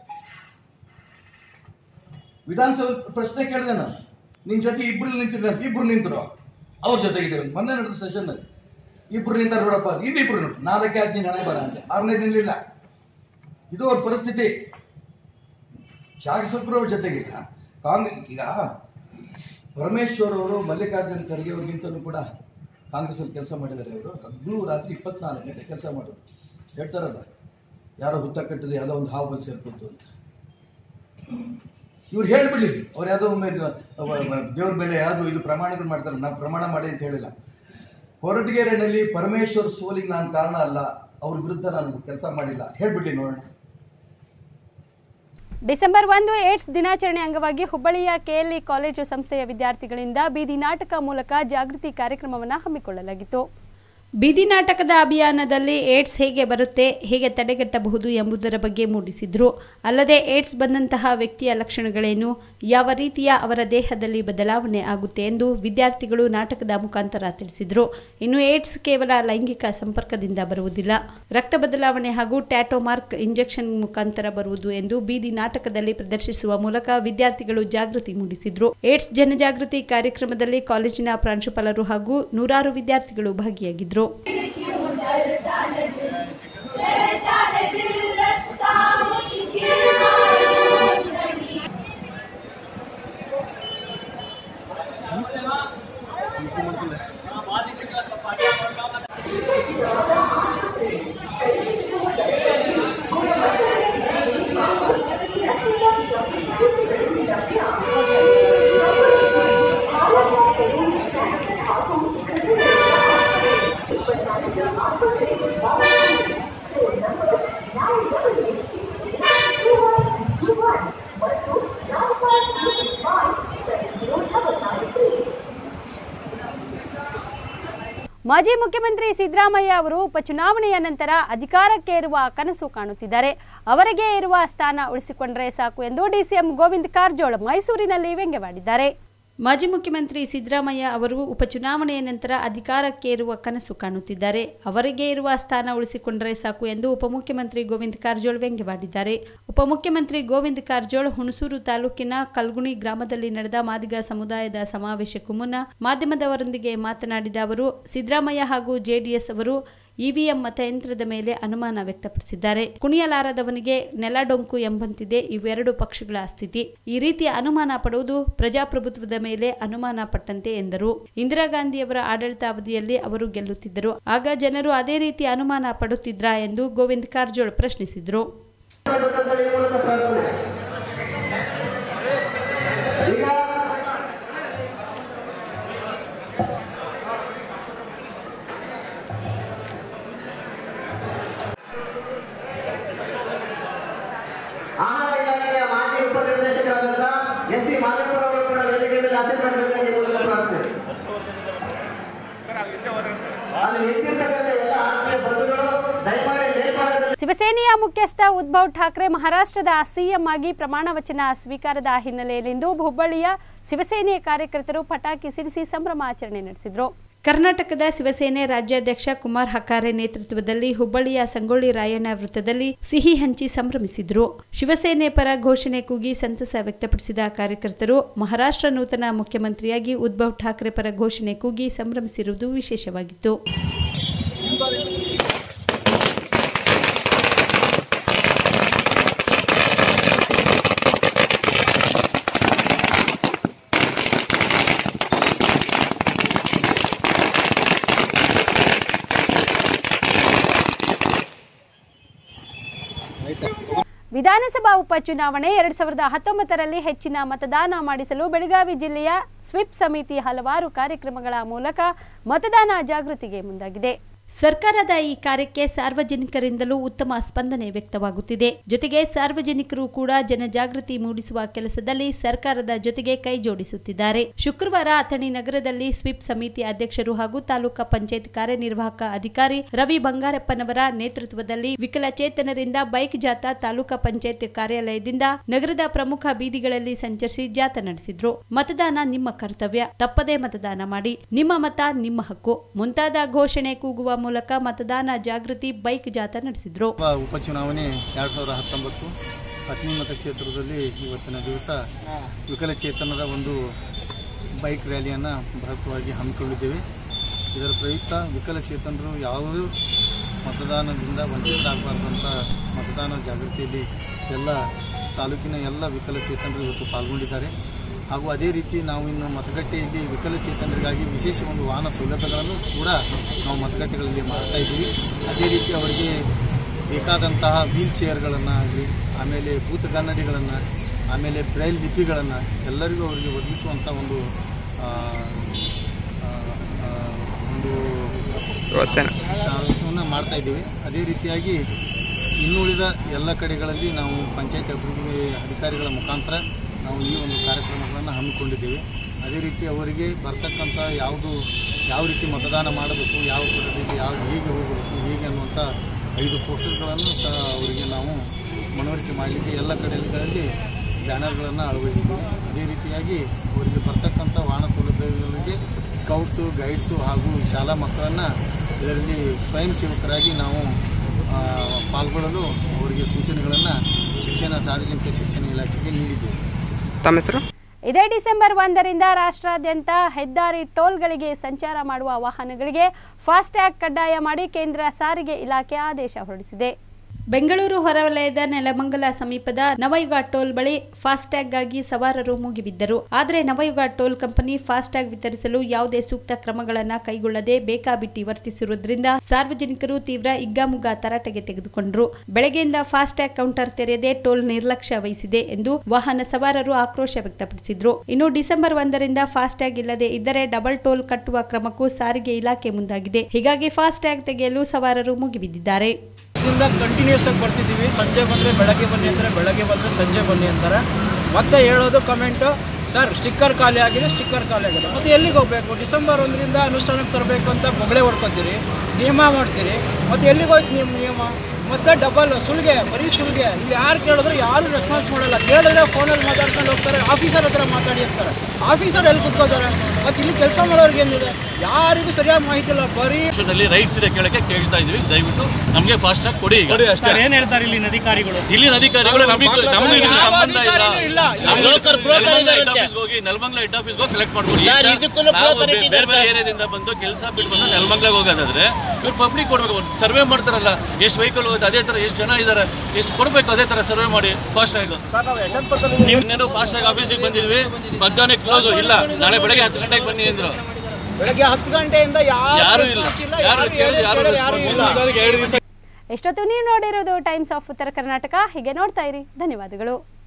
ವಿಧಾನಸಭೆ ಪ್ರಶ್ನೆ ಕೇಳಿದೆ ನಾನು ನಿನ್ ಜೊತೆ ಇಬ್ರು ನಿಂತಿದ್ರೆ ಇಬ್ರು ನಿಂತರು ಅವ್ರ ಜೊತೆಗಿದೆ ಮೊನ್ನೆ ನಡೆದ ಸೆಷನ್ ಅಲ್ಲಿ ಇಬ್ರು ನಿಂತಾರ ನೋಡಪ್ಪ ಇದು ಇಬ್ರು ನೋಡು ನಾಲ್ಕೇ ಆದ್ ನೀನ್ ಹಣೆ ಬರ ಅಂತ ಆರನೇ ನಿಲ್ಲಿಲ್ಲ ಇದು ಅವ್ರ ಪರಿಸ್ಥಿತಿ ಶಾಸಕರು ಅವ್ರ ಜೊತೆಗಿಲ್ಲ ಕಾಂಗ್ರೆಸ್ ಈಗ ಪರಮೇಶ್ವರ್ ಅವರು ಮಲ್ಲಿಕಾರ್ಜುನ್ ಖರ್ಗೆ ಅವ್ರಿಗಿಂತಲೂ ಕೂಡ ಕಾಂಗ್ರೆಸ್ ಅಲ್ಲಿ ಕೆಲಸ ಮಾಡಿದ್ದಾರೆ ಅವರು ಹಗ್ಲು ರಾತ್ರಿ ಇಪ್ಪತ್ನಾಲ್ಕು ಗಂಟೆ ಕೆಲಸ ಮಾಡೋದು ಹೇಳ್ತಾರಲ್ಲ ಯಾರೋ ಹುತ್ತ ಕಟ್ಟಿದ್ರೆ ಯಾವುದೋ ಒಂದು ಹಾವು ಬಂದು ಸೇರ್ಕೊತು ಅಂತ ಇವ್ರು ಹೇಳ್ಬಿಡ್ಲಿ ಅವ್ರು ಯಾವುದೋ ಒಮ್ಮೆ ದೇವ್ರ ಮೇಲೆ ಯಾವುದು ಇದು ಪ್ರಮಾಣಗಳು ಮಾಡ್ತಾರೆ ನಾವು ಪ್ರಮಾಣ ಮಾಡಿ ಅಂತ ಹೇಳಿಲ್ಲ ಕೊರಟಗೆರೆನಲ್ಲಿ ಪರಮೇಶ್ವರ್ ಸೋಲಿಗೆ ನಾನು ಕಾರಣ ಅಲ್ಲ ಅವ್ರ ವಿರುದ್ಧ ನಾನು ಕೆಲಸ ಮಾಡಿಲ್ಲ ಹೇಳ್ಬಿಡ್ಲಿ ನೋಡೋಣ ಡಿಸೆಂಬರ್ ಒಂದು ಏಡ್ಸ್ ದಿನಾಚರಣೆ ಅಂಗವಾಗಿ ಹುಬ್ಬಳ್ಳಿಯ ಕೆಎಲ್ಇ ಕಾಲೇಜು ಸಂಸ್ಥೆಯ ವಿದ್ಯಾರ್ಥಿಗಳಿಂದ ಬೀದಿ ನಾಟಕ ಮೂಲಕ ಜಾಗೃತಿ ಕಾರ್ಯಕ್ರಮವನ್ನು ಹಮ್ಮಿಕೊಳ್ಳಲಾಗಿತ್ತು ಬೀದಿ ನಾಟಕದ ಅಭಿಯಾನದಲ್ಲಿ ಏಡ್ಸ್ ಹೇಗೆ ಬರುತ್ತೆ ಹೇಗೆ ತಡೆಗಟ್ಟಬಹುದು ಎಂಬುದರ ಬಗ್ಗೆ ಮೂಡಿಸಿದ್ರು ಅಲ್ಲದೆ ಏಡ್ಸ್ ಬಂದಂತಹ ವ್ಯಕ್ತಿಯ ಲಕ್ಷಣಗಳೇನು ಯಾವ ರೀತಿಯ ಅವರ ದೇಹದಲ್ಲಿ ಬದಲಾವಣೆ ಆಗುತ್ತೆ ಎಂದು ವಿದ್ಯಾರ್ಥಿಗಳು ನಾಟಕದ ಮುಖಾಂತರ ತಿಳಿಸಿದ್ರು ಇನ್ನು ಏಡ್ಸ್ ಕೇವಲ ಲೈಂಗಿಕ ಸಂಪರ್ಕದಿಂದ ಬರುವುದಿಲ್ಲ ರಕ್ತ ಬದಲಾವಣೆ ಹಾಗೂ ಟ್ಯಾಟೋ ಮಾರ್ಕ್ ಇಂಜೆಕ್ಷನ್ ಮುಖಾಂತರ ಬರುವುದು ಎಂದು ಬೀದಿ ನಾಟಕದಲ್ಲಿ ಪ್ರದರ್ಶಿಸುವ ಮೂಲಕ ವಿದ್ಯಾರ್ಥಿಗಳು ಜಾಗೃತಿ ಮೂಡಿಸಿದ್ರು ಏಡ್ಸ್ ಜನಜಾಗೃತಿ ಕಾರ್ಯಕ್ರಮದಲ್ಲಿ ಕಾಲೇಜಿನ ಪ್ರಾಂಶುಪಾಲರು ಹಾಗೂ ನೂರಾರು ವಿದ್ಯಾರ್ಥಿಗಳು ಭಾಗಿಯಾಗಿದ್ದರು Thank you. ಮಾಜಿ ಮುಖ್ಯಮಂತ್ರಿ ಸಿದ್ದರಾಮಯ್ಯ ಅವರು ಉಪಚುನಾವಣೆಯ ನಂತರ ಅಧಿಕಾರಕ್ಕೇರುವ ಕನಸು ಕಾಣುತ್ತಿದ್ದಾರೆ ಅವರಿಗೆ ಇರುವ ಸ್ಥಾನ ಉಳಿಸಿಕೊಂಡರೆ ಸಾಕು ಎಂದು ಡಿಸಿಎಂ ಗೋವಿಂದ ಕಾರಜೋಳ ಮೈಸೂರಿನಲ್ಲಿ ವ್ಯಂಗ್ಯವಾಡಿದ್ದಾರೆ ಮಾಜಿ ಮುಖ್ಯಮಂತ್ರಿ ಸಿದ್ದರಾಮಯ್ಯ ಅವರು ಉಪಚುನಾವಣೆಯ ನಂತರ ಅಧಿಕಾರಕ್ಕೇರುವ ಕನಸು ಕಾಣುತ್ತಿದ್ದಾರೆ ಅವರಿಗೆ ಇರುವ ಸ್ಥಾನ ಉಳಿಸಿಕೊಂಡರೆ ಸಾಕು ಎಂದು ಉಪಮುಖ್ಯಮಂತ್ರಿ ಗೋವಿಂದ ಕಾರಜೋಳ ವ್ಯಂಗ್ಯವಾಡಿದ್ದಾರೆ ಉಪಮುಖ್ಯಮಂತ್ರಿ ಗೋವಿಂದ ಕಾರಜೋಳ ಹುಣಸೂರು ತಾಲೂಕಿನ ಕಲ್ಗುಣಿ ಗ್ರಾಮದಲ್ಲಿ ನಡೆದ ಮಾದಿಗ ಸಮುದಾಯದ ಸಮಾವೇಶಕ್ಕೂ ಮುನ್ನ ಮಾಧ್ಯಮದವರೊಂದಿಗೆ ಮಾತನಾಡಿದ ಅವರು ಸಿದ್ದರಾಮಯ್ಯ ಹಾಗೂ ಜೆಡಿಎಸ್ ಅವರು ಇವಿಎಂ ಮತಯಂತ್ರದ ಮೇಲೆ ಅನುಮಾನ ವ್ಯಕ್ತಪಡಿಸಿದ್ದಾರೆ ಕುಣಿಯಲಾರದವನಿಗೆ ನೆಲಡೊಂಕು ಎಂಬಂತಿದೆ ಇವೆರಡು ಪಕ್ಷಗಳ ಸ್ಥಿತಿ ಈ ರೀತಿಯ ಅನುಮಾನ ಪಡುವುದು ಪ್ರಜಾಪ್ರಭುತ್ವದ ಮೇಲೆ ಅನುಮಾನ ಪಟ್ಟಂತೆ ಎಂದರು ಇಂದಿರಾ ಗಾಂಧಿಯವರ ಆಡಳಿತಾವಧಿಯಲ್ಲಿ ಅವರು ಗೆಲ್ಲುತ್ತಿದ್ದರು ಆಗ ಜನರು ಅದೇ ರೀತಿ ಅನುಮಾನ ಪಡುತ್ತಿದ್ರಾ ಎಂದು ಗೋವಿಂದ ಕಾರಜೋಳ ಪ್ರಶ್ನಿಸಿದರು ಆಹಾರ ಇಲಾಖೆಯ ಮಾಜಿ ಉಪನಿರ್ದೇಶಕರಾದಂಥ ಎಸ್ ಸಿ ಮಾದೇಶ್ವರ ಅವರು ಕೂಡ ವೇದಿಕೆ ಮೇಲೆ ಆಸಕ್ತರಾಗಬೇಕಾಗಿ ಮೂಲಕ ಪ್ರಾರ್ಥನೆ ಅಲ್ಲಿ ನಿಂತಿರ್ತಕ್ಕಂಥ ಎಲ್ಲ ಆತ್ಮೀಯ ಬಂಧುಗಳು ದಯಮಾಡಿ ಜಯಪಾಲದಲ್ಲಿ ಶಿವಸೇನೆಯ ಮುಖ್ಯಸ್ಥ ಉದ್ಧವ್ ಠಾಕ್ರೆ ಮಹಾರಾಷ್ಟ್ರದ ಸಿಎಂ ಆಗಿ ಪ್ರಮಾಣ ವಚನ ಸ್ವೀಕಾರದ ಹಿನ್ನೆಲೆಯಲ್ಲಿಂದು ಹುಬ್ಬಳ್ಳಿಯ ಶಿವಸೇನೆ ಕಾರ್ಯಕರ್ತರು ಪಟಾಕಿ ಸಿಡಿಸಿ ಸಂಭ್ರಮಾಚರಣೆ ನಡೆಸಿದರು ಕರ್ನಾಟಕದ ಶಿವಸೇನೆ ರಾಜ್ಯಾಧ್ಯಕ್ಷ ಕುಮಾರ್ ಹಕಾರೆ ನೇತೃತ್ವದಲ್ಲಿ ಹುಬ್ಬಳ್ಳಿಯ ಸಂಗೊಳ್ಳಿ ರಾಯಣ್ಣ ವೃತ್ತದಲ್ಲಿ ಸಿಹಿ ಹಂಚಿ ಸಂಭ್ರಮಿಸಿದ್ರು ಶಿವಸೇನೆ ಪರ ಘೋಷಣೆ ಕೂಗಿ ಸಂತಸ ವ್ಯಕ್ತಪಡಿಸಿದ ಕಾರ್ಯಕರ್ತರು ಮಹಾರಾಷ್ಟ್ರ ನೂತನ ಮುಖ್ಯಮಂತ್ರಿಯಾಗಿ ಉದ್ಧವ್ ಠಾಕ್ರೆ ಪರ ಘೋಷಣೆ ಕೂಗಿ ಸಂಭ್ರಮಿಸಿರುವುದು ವಿಶೇಷವಾಗಿತ್ತು ವಿಧಾನಸಭಾ ಉಪಚುನಾವಣೆ ಎರಡ್ ಸಾವಿರದ ಹತ್ತೊಂಬತ್ತರಲ್ಲಿ ಹೆಚ್ಚಿನ ಮತದಾನ ಮಾಡಿಸಲು ಬೆಳಗಾವಿ ಜಿಲ್ಲೆಯ ಸ್ವಿಪ್ ಸಮಿತಿ ಹಲವಾರು ಕಾರ್ಯಕ್ರಮಗಳ ಮೂಲಕ ಮತದಾನ ಜಾಗೃತಿಗೆ ಮುಂದಾಗಿದೆ ಸರ್ಕಾರದ ಈ ಕಾರ್ಯಕ್ಕೆ ಸಾರ್ವಜನಿಕರಿಂದಲೂ ಉತ್ತಮ ಸ್ಪಂದನೆ ವ್ಯಕ್ತವಾಗುತ್ತಿದೆ ಜೊತೆಗೆ ಸಾರ್ವಜನಿಕರು ಕೂಡ ಜನಜಾಗೃತಿ ಮೂಡಿಸುವ ಕೆಲಸದಲ್ಲಿ ಸರ್ಕಾರದ ಜೊತೆಗೆ ಕೈ ಜೋಡಿಸುತ್ತಿದ್ದಾರೆ ಶುಕ್ರವಾರ ಅಥಣಿ ನಗರದಲ್ಲಿ ಸ್ವಿಪ್ ಸಮಿತಿ ಅಧ್ಯಕ್ಷರು ಹಾಗೂ ತಾಲೂಕಾ ಪಂಚಾಯತ್ ಕಾರ್ಯನಿರ್ವಾಹಕ ಅಧಿಕಾರಿ ರವಿ ಬಂಗಾರಪ್ಪನವರ ನೇತೃತ್ವದಲ್ಲಿ ವಿಕಲಚೇತನರಿಂದ ಬೈಕ್ ಜಾಥಾ ತಾಲೂಕಾ ಪಂಚಾಯತ್ ಕಾರ್ಯಾಲಯದಿಂದ ನಗರದ ಪ್ರಮುಖ ಬೀದಿಗಳಲ್ಲಿ ಸಂಚರಿಸಿ ಜಾಥಾ ನಡೆಸಿದ್ರು ಮತದಾನ ನಿಮ್ಮ ಕರ್ತವ್ಯ ತಪ್ಪದೇ ಮತದಾನ ಮಾಡಿ ನಿಮ್ಮ ಮತ ನಿಮ್ಮ ಹಕ್ಕು ಮುಂತಾದ ಘೋಷಣೆ ಕೂಗುವ ಮೂಲಕ ಮತದಾನ ಜಾಗೃತಿ ಬೈಕ್ ಜಾಥಾ ನಡೆಸಿದ್ರು ಉಪ ಉಪಚುನಾವಣೆ ಎರಡು ಸಾವಿರದ ಹತ್ತೊಂಬತ್ತು ಪತ್ನಿ ಮತಕ್ಷೇತ್ರದಲ್ಲಿ ಇವತ್ತಿನ ದಿವಸ ವಿಕಲಚೇತನರ ಒಂದು ಬೈಕ್ ರ್ಯಾಲಿಯನ್ನು ಬೃಹತ್ವಾಗಿ ಹಮ್ಮಿಕೊಂಡಿದ್ದೇವೆ ಇದರ ಪ್ರಯುಕ್ತ ವಿಕಲಚೇತನರು ಯಾವುದೇ ಮತದಾನದಿಂದ ವಂಚಿತರಾಗಬಾರ್ದು ಅಂತ ಮತದಾನ ಜಾಗೃತಿಯಲ್ಲಿ ಎಲ್ಲ ತಾಲೂಕಿನ ಎಲ್ಲ ವಿಕಲಚೇತನರು ಇವತ್ತು ಪಾಲ್ಗೊಂಡಿದ್ದಾರೆ ಹಾಗೂ ಅದೇ ರೀತಿ ನಾವು ಇನ್ನು ಮತಗಟ್ಟೆಯಲ್ಲಿ ವಿಕಲಚೇತನರಿಗಾಗಿ ವಿಶೇಷ ಒಂದು ವಾಹನ ಸೌಲಭ್ಯಗಳನ್ನು ಕೂಡ ನಾವು ಮತಗಟ್ಟೆಗಳಲ್ಲಿ ಮಾಡ್ತಾ ಇದ್ದೀವಿ ಅದೇ ರೀತಿ ಅವರಿಗೆ ಬೇಕಾದಂತಹ ವೀಲ್ ಚೇರ್ಗಳನ್ನು ಆಗಲಿ ಆಮೇಲೆ ಭೂತಗನ್ನಡಿಗಳನ್ನು ಆಮೇಲೆ ಬ್ರೈಲ್ ಲಿಪಿಗಳನ್ನು ಎಲ್ಲರಿಗೂ ಅವರಿಗೆ ಒದಗಿಸುವಂಥ ಒಂದು ಆ, ಆ, ಆ, ಒಂದು ವ್ಯವಸ್ಥೆಯನ್ನು ಮಾಡ್ತಾ ಇದ್ದೀವಿ ಅದೇ ರೀತಿಯಾಗಿ ಇನ್ನುಳಿದ ಎಲ್ಲ ಕಡೆಗಳಲ್ಲಿ ನಾವು ಪಂಚಾಯತ್ ಅಭಿವೃದ್ಧಿ ಅಧಿಕಾರಿಗಳ ಮುಖಾಂತರ ನಾವು ಈ ಒಂದು ಕಾರ್ಯಕ್ರಮಗಳನ್ನು ಹಮ್ಮಿಕೊಂಡಿದ್ದೇವೆ ಅದೇ ರೀತಿ ಅವರಿಗೆ ಬರ್ತಕ್ಕಂಥ ಯಾವುದು ಯಾವ ರೀತಿ ಮತದಾನ ಮಾಡಬೇಕು ಯಾವ ಪದ್ಧತಿಯಲ್ಲಿ ಯಾವ ಹೇಗೆ ಹೋಗಬೇಕು ಹೇಗೆ ಅನ್ನುವಂಥ ಐದು ಪೋಸ್ಟರ್ಗಳನ್ನು ಸಹ ಅವರಿಗೆ ನಾವು ಮನವರಿಕೆ ಮಾಡಲಿಕ್ಕೆ ಎಲ್ಲ ಕಡೆಗಳಲ್ಲಿ ಬ್ಯಾನರ್ಗಳನ್ನು ಅಳವಡಿಸಿದ್ದೀವಿ ಅದೇ ರೀತಿಯಾಗಿ ಅವರಿಗೆ ಬರ್ತಕ್ಕಂಥ ವಾಹನ ಸೌಲಭ್ಯಗಳಿಗೆ ಸ್ಕೌಟ್ಸು ಗೈಡ್ಸು ಹಾಗೂ ಶಾಲಾ ಮಕ್ಕಳನ್ನು ಇದರಲ್ಲಿ ಸ್ವಯಂ ಸೇವಕರಾಗಿ ನಾವು ಆ, ಪಾಲ್ಗೊಳ್ಳಲು ಅವರಿಗೆ ಸೂಚನೆಗಳನ್ನು ಶಿಕ್ಷಣ ಸಾರ್ವಜನಿಕ ಶಿಕ್ಷಣ ಇಲಾಖೆಗೆ ನೀಡಿದ್ದೇವೆ ತಮ್ಮ ಹೆಸರು ಇದೇ ಡಿಸೆಂಬರ್ ಒಂದರಿಂದ ರಾಷ್ಟ್ರಾದ್ಯಂತ ಹೆದ್ದಾರಿ ಟೋಲ್ಗಳಿಗೆ ಸಂಚಾರ ಮಾಡುವ ವಾಹನಗಳಿಗೆ ಫಾಸ್ಟ್ಯಾಗ್ ಕಡ್ಡಾಯ ಮಾಡಿ ಕೇಂದ್ರ ಸಾರಿಗೆ ಇಲಾಖೆ ಆದೇಶ ಹೊರಡಿಸಿದೆ ಬೆಂಗಳೂರು ಹೊರವಲಯದ ನೆಲಮಂಗಲ ಸಮೀಪದ ನವಯುಗ ಟೋಲ್ ಬಳಿ ಫಾಸ್ಟ್ಯಾಗ್ಗಾಗಿ ಸವಾರರು ಮುಗಿಬಿದ್ದರು ಆದರೆ ನವಯುಗ ಟೋಲ್ ಕಂಪನಿ ಫಾಸ್ಟ್ಯಾಗ್ ವಿತರಿಸಲು ಯಾವುದೇ ಸೂಕ್ತ ಕ್ರಮಗಳನ್ನು ಕೈಗೊಳ್ಳದೆ ಬೇಕಾಬಿಟ್ಟಿ ವರ್ತಿಸಿರುವುದರಿಂದ ಸಾರ್ವಜನಿಕರು ತೀವ್ರ ಇಗ್ಗಾಮುಗ್ಗಾ ತರಾಟೆಗೆ ತೆಗೆದುಕೊಂಡರು ಬೆಳಗ್ಗೆಯಿಂದ ಫಾಸ್ಟ್ಯಾಗ್ ಕೌಂಟರ್ ತೆರೆಯದೆ ಟೋಲ್ ನಿರ್ಲಕ್ಷ್ಯ ವಹಿಸಿದೆ ಎಂದು ವಾಹನ ಸವಾರರು ಆಕ್ರೋಶ ವ್ಯಕ್ತಪಡಿಸಿದ್ರು ಇನ್ನು ಡಿಸೆಂಬರ್ ಒಂದರಿಂದ ಫಾಸ್ಟ್ಯಾಗ್ ಇಲ್ಲದೆ ಇದ್ದರೆ ಡಬಲ್ ಟೋಲ್ ಕಟ್ಟುವ ಕ್ರಮಕ್ಕೂ ಸಾರಿಗೆ ಇಲಾಖೆ ಮುಂದಾಗಿದೆ ಹೀಗಾಗಿ ಫಾಸ್ಟ್ಯಾಗ್ ತೆಗೆಯಲು ಸವಾರರು ಮುಗಿಬಿದ್ದಿದ್ದಾರೆ ಇಂದ ಕಂಟಿನ್ಯೂಸ್ ಆಗಿ ಬರ್ತಿದ್ದೀವಿ ಸಂಜೆ ಬಂದರೆ ಬೆಳಗ್ಗೆ ಬನ್ನಿ ಅಂತಾರೆ ಬೆಳಗ್ಗೆ ಬಂದರೆ ಸಂಜೆ ಬನ್ನಿ ಅಂತಾರೆ ಮತ್ತೆ ಹೇಳೋದು ಕಮೆಂಟು ಸರ್ ಸ್ಟಿಕ್ಕರ್ ಖಾಲಿ ಆಗಿದೆ ಸ್ಟಿಕ್ಕರ್ ಖಾಲಿ ಆಗಿದೆ ಮತ್ತು ಎಲ್ಲಿಗೆ ಹೋಗಬೇಕು ಡಿಸೆಂಬರ್ ಒಂದರಿಂದ ಅನುಷ್ಠಾನಕ್ಕೆ ತರಬೇಕು ಅಂತ ಬೊಗಳೆ ಹೊಡ್ಕೊತೀರಿ ನಿಯಮ ಮಾಡ್ತೀರಿ ಮತ್ತು ಎಲ್ಲಿಗೆ ಹೋಯ್ತು ನಿಮ್ಮ ನಿಯಮ ಮತ್ತೆ ಡಬಲ್ ಸುಳ್ಗೆ ಬರೀ ಸುಳ್ಗೆ ಇಲ್ಲಿ ಯಾರು ಕೇಳಿದ್ರು ಯಾರು ರೆಸ್ಪಾನ್ಸ್ ಮಾಡಲ್ಲ ಕೇಳಿದ್ರೆ ಫೋನಲ್ಲಿ ಮಾತಾಡ್ಕೊಂಡು ಹೋಗ್ತಾರೆ ಆಫೀಸರ್ ಹತ್ರ ಮಾತಾಡಿ ಅಂತಾರೆ ಆಫೀಸರ್ ಎಲ್ಲಿ ಕುತ್ಕೋತಾರೆ ಮತ್ತು ಇಲ್ಲಿ ಕೆಲಸ ಮಾಡೋರ್ಗೆ ಏನಿದೆ ಯಾರಿಗೂ ಸರಿಯಾಗಿ ಮಾಹಿತಿ ಇಲ್ಲ ಬರೀ ನಲ್ಲಿ ರೈಟ್ಸ್ ಇದೆ ಕೇಳಕ್ಕೆ ಕೇಳ್ತಾ ಇದೀವಿ ದಯವಿಟ್ಟು ನಮಗೆ ಫಾಸ್ಟ್ ಆಗಿ ಕೊಡಿ ಈಗ ಏನ್ ಹೇಳ್ತಾರೆ ಇಲ್ಲಿನ ಅಧಿಕಾರಿಗಳು ಇಲ್ಲಿನ ಅಧಿಕಾರಿಗಳು ನಮಗೆ ನಮಗೆ ಇದಕ್ಕೆ ಸಂಬಂಧ ಇಲ್ಲ ನಮ್ಗೆ Broker, broker ನೆಲಮಂಗಲ ಇದಾರಂತೆ. ಹೆಡ್ ಆಫೀಸ್ಗೆ ಹೋಗಿ ನೆಲಮಂಗಲ ಹೆಡ್ ಆಫೀಸ್ಗೆ ಹೋಗಿ ಕಲೆಕ್ಟ್ ಮಾಡ್ಬೋದು ಸರ್, ಈಗ ಇದಕ್ಕೂ ನಾವು broker ಬೇರೆ ಇಟ್ಟಿದ್ದಾರೆ ಬೇರೆ ಸರ್. ಏರಿಯಾದಿಂದ ಬಂದು ಕೆಲಸ ಬಿಟ್ಟು ಬಂದು ನೆಲಮಂಗಲಕ್ಕೆ ಹೋಗೋದಾದ್ರೆ ಇವ್ರು ಪಬ್ಲಿಕ್ ಕೊಡ್ಬೇಕು ಸರ್ವೆ ಮಾಡ್ತಾರಲ್ಲ ಎಷ್ಟು ವೆಹಿಕಲ್ ಹೋಗುತ್ತೆ ಅದೇ ತರ ಎಷ್ಟು ಜನ ಇದ್ದಾರೆ ಎಷ್ಟು ಕೊಡಬೇಕು ಅದೇ ತರ ಸರ್ವೆ ಮಾಡಿ ಫಾಸ್ಟ್ ಆಗಿ ನೀವು ಇನ್ನೇನು ಫಾಸ್ಟ್ ಆಗಿ ಆಫೀಸಿಗೆ ಬಂದಿದ್ವಿ ಮಧ್ಯಾಹ್ನ ಕ್ಲೋಸ್ ಇಲ್ಲ ನಾಳೆ ಬೆಳಗ್ಗೆ ಹತ್ತು ಗಂಟೆಗೆ ಬನ್ನಿ ಅಂದ್ರು ಬೆಳಗ್ಗೆ ಹತ್ತು ಗಂಟೆಯಿಂದ ಯಾರು ಯಾರು ಇಲ್ಲ. response ಇಲ್ಲ ಯಾರು ಯಾರು ಕೇಳಿದ್ರು, ಯಾರು ಹೇಳಿದ್ರು, ಯಾರು response ಇಲ್ಲ ಇಲ್ಲ. ಎಷ್ಟೊತ್ತು ನೀವು ನೋಡಿರೋದು ಟೈಮ್ಸ್ ಆಫ್ ಉತ್ತರ ಕರ್ನಾಟಕ ಹೀಗೆ ನೋಡ್ತಾ ಇರಿ ಧನ್ಯವಾದಗಳು